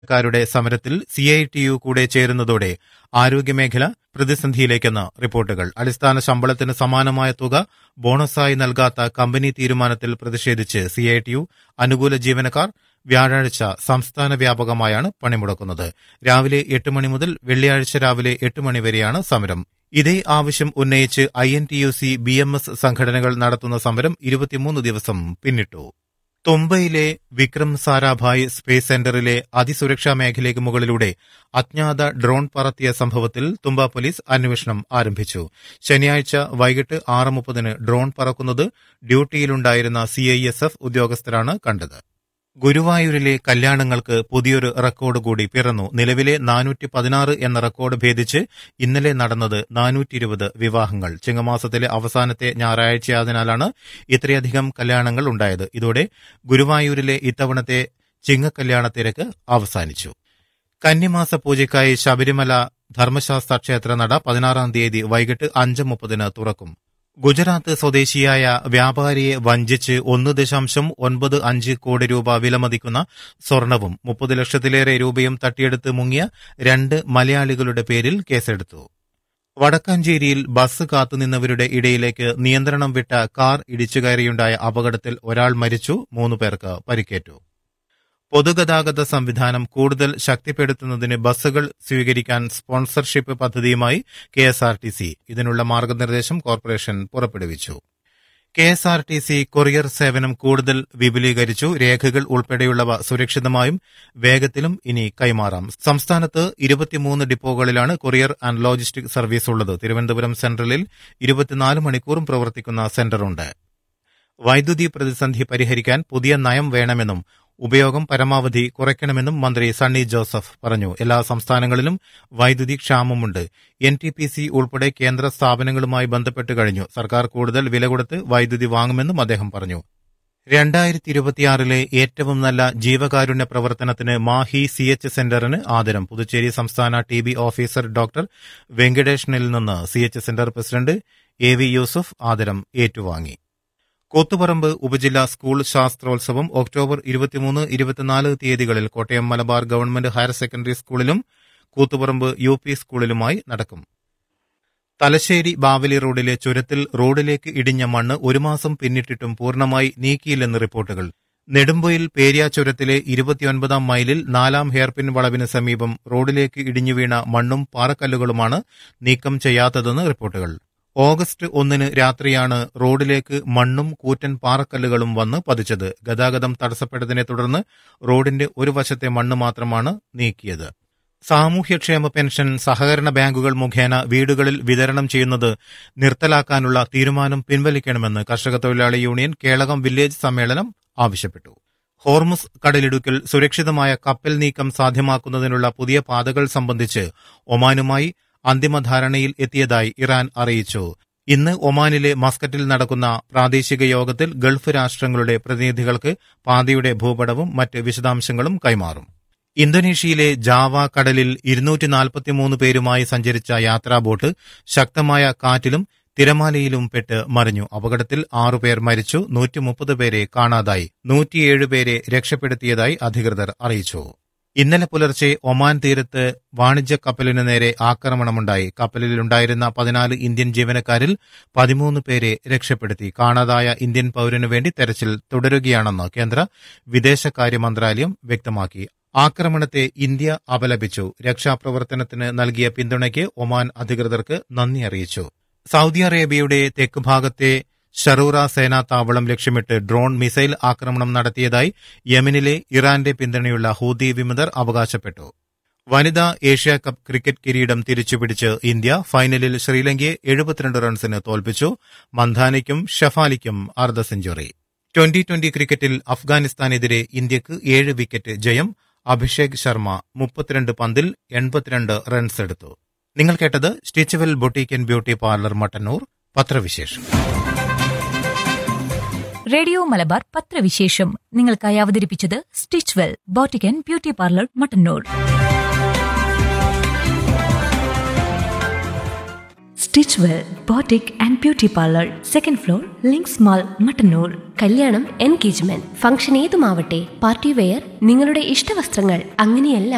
ക്കാരുടെ സമരത്തിൽ C I T U കൂടെ ചേരുന്നതോടെ ആരോഗ്യമേഖല പ്രതിസന്ധിയിലേക്കെന്ന് റിപ്പോർട്ടുകൾ അടിസ്ഥാന ശമ്പളത്തിന് സമാനമായ തുക ബോണസായി നൽകാത്ത കമ്പനി തീരുമാനത്തിൽ പ്രതിഷേധിച്ച് സി ഐ ടി യു അനുകൂല ജീവനക്കാർ വ്യാഴാഴ്ച സംസ്ഥാന വ്യാപകമായാണ് പണിമുടക്കുന്നത് രാവിലെ എട്ട് മണി മുതൽ വെള്ളിയാഴ്ച രാവിലെ എട്ട് മണി വരെയാണ് സമരം ഇതേ ആവശ്യം ഉന്നയിച്ച് I N T U C B M S സംഘടനകൾ നടത്തുന്ന സമരം ഇരുപത്തിമൂന്ന് ദിവസം പിന്നിട്ടു തുമ്പയിലെ വിക്രം സാരാഭായ് സ്പേസ് സെന്ററിലെ അതിസുരക്ഷാ മേഖലയ്ക്ക് മുകളിലൂടെ അജ്ഞാത ഡ്രോൺ പറത്തിയ സംഭവത്തിൽ തുമ്പ പോലീസ് അന്വേഷണം ആരംഭിച്ചു ശനിയാഴ്ച വൈകിട്ട് ആറ് മുപ്പതിന് ഡ്രോൺ പറക്കുന്നത് ഡ്യൂട്ടിയിലുണ്ടായിരുന്ന സിഐഎസ്എഫ് ഉദ്യോഗസ്ഥരാണ് കണ്ടത് ഗുരുവായൂരിലെ കല്യാണങ്ങൾക്ക് പുതിയൊരു റെക്കോർഡ് കൂടി പിറന്നു നിലവിലെ നാനൂറ്റി പതിനാറ് എന്ന റെക്കോർഡ് ഭേദിച്ച് ഇന്നലെ നടന്നത് നാനൂറ്റി ഇരുപത് വിവാഹങ്ങൾ ചിങ്ങമാസത്തിലെ അവസാനത്തെ ഞായറാഴ്ചയായതിനാലാണ് ഇത്രയധികം കല്യാണങ്ങൾ ഉണ്ടായത് ഇതോടെ ഗുരുവായൂരിലെ ഇത്തവണത്തെ ചിങ്ങക്കല്യാണ തിരക്ക് അവസാനിച്ചു കന്നിമാസ പൂജയ്ക്കായി ശബരിമല ധർമ്മശാസ്ത്ര ക്ഷേത്ര നട പതിനാറാം തീയതി വൈകിട്ട് അഞ്ച് മുപ്പതിന് തുറക്കും ഗുജറാത്ത് സ്വദേശിയായ വ്യാപാരിയെ വഞ്ചിച്ച് ഒന്ന് ദശാംശം ഒൻപത് അഞ്ച് കോടി രൂപ വിലമതിക്കുന്ന സ്വർണവും മുപ്പത് ലക്ഷത്തിലേറെ രൂപയും തട്ടിയെടുത്ത് മുങ്ങിയ രണ്ട് മലയാളികളുടെ പേരിൽ കേസെടുത്തു വടക്കാഞ്ചേരിയിൽ ബസ് കാത്തുനിന്നവരുടെ ഇടയിലേക്ക് നിയന്ത്രണം വിട്ട കാർ ഇടിച്ചുകയറിയുണ്ടായ അപകടത്തിൽ ഒരാൾ മരിച്ചു മൂന്ന് പേർക്ക് പരിക്കേറ്റു പൊതുഗതാഗത സംവിധാനം കൂടുതൽ ശക്തിപ്പെടുത്തുന്നതിന് ബസ്സുകൾ സ്വീകരിക്കാൻ സ്പോൺസർഷിപ്പ് പദ്ധതിയുമായി K S R T C ഇതിനുള്ള മാർഗനിർദ്ദേശം കോർപ്പറേഷൻ പുറപ്പെടുവിച്ചു K S R T C courier സേവനം കൂടുതൽ വിപുലീകരിച്ചു രേഖകൾ ഉൾപ്പെടെയുള്ളവ സുരക്ഷിതമായും വേഗത്തിലും ഇനി കൈമാറാം സംസ്ഥാനത്ത് ഇരുപത്തിമൂന്ന് ഡിപ്പോകളിലാണ് കൊറിയർ ആൻഡ് ലോജിസ്റ്റിക് സർവീസ് ഉള്ളത് തിരുവനന്തപുരം സെൻട്രലിൽ ഇരുപത്തിനാല് മണിക്കൂറും പ്രവർത്തിക്കുന്ന സെന്ററുണ്ട് വൈദ്യുതി പ്രതിസന്ധി പരിഹരിക്കാൻ പുതിയ നയം വേണമെന്നും ഉപയോഗം പരമാവധി കുറയ്ക്കണമെന്നും മന്ത്രി സണ്ണി ജോസഫ് പറഞ്ഞു എല്ലാ സംസ്ഥാനങ്ങളിലും വൈദ്യുതി ക്ഷാമമുണ്ട് എൻ ടി പി സി ഉൾപ്പെടെ കേന്ദ്ര സ്ഥാപനങ്ങളുമായി ബന്ധപ്പെട്ട് കഴിഞ്ഞു സർക്കാർ കൂടുതൽ വില കൊടുത്ത് വൈദ്യുതി വാങ്ങുമെന്നും അദ്ദേഹം പറഞ്ഞു രണ്ടായിരത്തി ഇരുപത്തിയാറിലെ ഏറ്റവും നല്ല ജീവകാരുണ്യ പ്രവർത്തനത്തിന് മാഹി സി എച്ച് സെന്ററിന് ആദരം പുതുച്ചേരി സംസ്ഥാന ടി ബി ഓഫീസർ ഡോക്ടർ വെങ്കടേഷനിൽ നിന്ന് C H centre president A V Yusuf ആദരം ഏറ്റുവാങ്ങി കൂത്തുപറമ്പ് ഉപജില്ലാ സ്കൂൾ ശാസ്ത്രോത്സവം ഒക്ടോബർ ഇരുപത്തിമൂന്ന് ഇരുപത്തിനാല് തീയതികളിൽ Kottayam Malabar government higher secondary സ്കൂളിലും കൂത്തുപറമ്പ് യു പി സ്കൂളിലുമായി നടക്കും തലശ്ശേരി ബാവലി റോഡിലെ ചുരത്തിൽ റോഡിലേക്ക് ഇടിഞ്ഞ മണ്ണ് ഒരു മാസം പിന്നിട്ടിട്ടും പൂർണ്ണമായി നീക്കിയില്ലെന്ന് റിപ്പോർട്ടുകൾ നെടുമ്പൊയിൽ പേരിയ ചുരത്തിലെ ഇരുപത്തിയൊൻപതാം മൈലിൽ നാലാം ഹെയർപിൻ വളവിന് സമീപം റോഡിലേക്ക് ഇടിഞ്ഞു വീണ മണ്ണും പാറക്കല്ലുകളുമാണ് നീക്കം ചെയ്യാത്തതെന്ന് റിപ്പോർട്ടുകൾ ഓഗസ്റ്റ് ഒന്നിന് രാത്രിയാണ് റോഡിലേക്ക് മണ്ണും കൂറ്റൻ പാറക്കല്ലുകളും വന്ന് പതിച്ചത് ഗതാഗതം തടസ്സപ്പെട്ടതിനെ തുടർന്ന് റോഡിന്റെ ഒരു വശത്തെ മണ്ണ് മാത്രമാണ് നീക്കിയത് സാമൂഹ്യക്ഷേമ പെൻഷൻ സഹകരണ ബാങ്കുകൾ മുഖേന വീടുകളിൽ വിതരണം ചെയ്യുന്നത് നിർത്തലാക്കാനുള്ള തീരുമാനം പിൻവലിക്കണമെന്ന് കർഷക തൊഴിലാളി യൂണിയൻ കേളകം വില്ലേജ് സമ്മേളനം ആവശ്യപ്പെട്ടു ഹോർമുസ് കടലിടുക്കിൽ സുരക്ഷിതമായ കപ്പൽ നീക്കം സാധ്യമാക്കുന്നതിനുള്ള പുതിയ പാതകൾ സംബന്ധിച്ച് ഒമാനുമായി അന്തിമ ധാരണയിൽ എത്തിയതായി ഇറാൻ അറിയിച്ചു ഇന്ന് ഒമാനിലെ മസ്കറ്റിൽ നടക്കുന്ന പ്രാദേശിക യോഗത്തിൽ ഗൾഫ് രാഷ്ട്രങ്ങളുടെ പ്രതിനിധികൾക്ക് പാതയുടെ ഭൂപടവും മറ്റ് വിശദാംശങ്ങളും കൈമാറും ഇന്തോനേഷ്യയിലെ ജാവ കടലിൽ ഇരുന്നൂറ്റി നാൽപ്പത്തിമൂന്ന് പേരുമായി സഞ്ചരിച്ച യാത്രാ ബോട്ട് ശക്തമായ കാറ്റിലും തിരമാലയിലും പെട്ട് മറിഞ്ഞു അപകടത്തിൽ ആറുപേർ മരിച്ചു നൂറ്റി മുപ്പത് പേരെ കാണാതായി നൂറ്റിയേഴ് പേരെ രക്ഷപ്പെടുത്തിയതായി അധികൃതർ അറിയിച്ചു ഇന്നലെ പുലർച്ചെ ഒമാൻ തീരത്ത് വാണിജ്യ കപ്പലിനു നേരെ ആക്രമണമുണ്ടായി കപ്പലിലുണ്ടായിരുന്ന പതിനാല് ഇന്ത്യൻ ജീവനക്കാരിൽ പതിമൂന്ന് പേരെ രക്ഷപ്പെടുത്തി കാണാതായ ഇന്ത്യൻ പൌരനു വേണ്ടി തെരച്ചിൽ തുടരുകയാണെന്ന് കേന്ദ്ര വിദേശകാര്യ മന്ത്രാലയം വ്യക്തമാക്കി ആക്രമണത്തെ ഇന്ത്യ അപലപിച്ചു രക്ഷാപ്രവർത്തനത്തിന് നൽകിയ പിന്തുണയ്ക്ക് ഒമാൻ അധികൃതർക്ക് നന്ദി അറിയിച്ചു സൗദി അറേബ്യയുടെ തെക്ക് ഭാഗത്തെ ഷറൂറ സേനാ താവളം ലക്ഷ്യമിട്ട് ഡ്രോൺ മിസൈൽ ആക്രമണം നടത്തിയതായി യമനിലെ ഇറാന്റെ പിന്തുണയുള്ള ഹൂതി വിമതർ അവകാശപ്പെട്ടു വനിതാ ഏഷ്യ കപ്പ് ക്രിക്കറ്റ് കിരീടം തിരിച്ചുപിടിച്ച് ഇന്ത്യ ഫൈനലിൽ ശ്രീലങ്കയെ എഴുപത്തിരണ്ട് റൺസിന് തോൽപ്പിച്ചു മന്ധാനയ്ക്കും ഷഫാലിക്കും അർദ്ധ സെഞ്ചുറി ട്വന്റി ട്വന്റി ക്രിക്കറ്റിൽ അഫ്ഗാനിസ്ഥാനെതിരെ ഇന്ത്യക്ക് ഏഴ് വിക്കറ്റ് ജയം അഭിഷേക് ശർമ്മ മുപ്പത്തിരണ്ട് പന്തിൽ എൺപത്തിരണ്ട് റൺസ് എടുത്തു നിങ്ങൾ കേട്ടത് Stitchwell boutique and beauty parlour Mattannur പത്രവിശേഷം റേഡിയോ മലബാർ പത്രവിശേഷം നിങ്ങൾക്കായി അവതരിപ്പിച്ചത് Stitchwell boutique and beauty parlour Mattannur Stitchwell boutique and beauty parlour second floor Links Mall Mattannur കല്യാണം എൻഗേജ്മെന്റ് ഫംഗ്ഷൻ ഏതുമാവട്ടെ പാർട്ടി വെയർ നിങ്ങളുടെ ഇഷ്ടവസ്ത്രങ്ങൾ അങ്ങനെയല്ല